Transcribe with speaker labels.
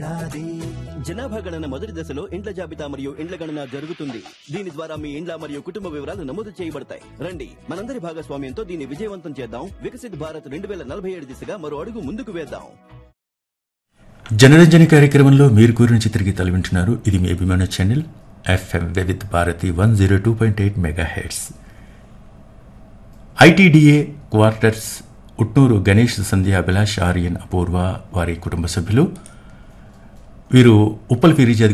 Speaker 1: ఏడాది
Speaker 2: జనాభా గణన మొదటి దశలో ఇండ్ల జాబితా మరియు ఇండ్ల గణన జరుగుతుంది దీని ద్వారా మీ ఇండ్ల మరియు కుటుంబ వివరాలు నమోదు చేయబడతాయి రండి మనందరి భాగస్వామ్యంతో దీన్ని విజయవంతం చేద్దాం వికసిత్ భారత్ రెండు వేల నలభై ఏడు దిశగా మరో అడుగు ముందుకు వేద్దాం
Speaker 3: జనరంజని కార్యక్రమంలో మీరు గురించి తిరిగి తలవింటున్నారు ఇది మీ అభిమాన channel FM Vividh Bharati one zero two point eight megahertz ITDA quarters Utnoor Ganesh Sandhya Abhilash Aryan Apurva వారి కుటుంబ సభ్యులు వీరు ఉప్పల్ ఫిరిజాద్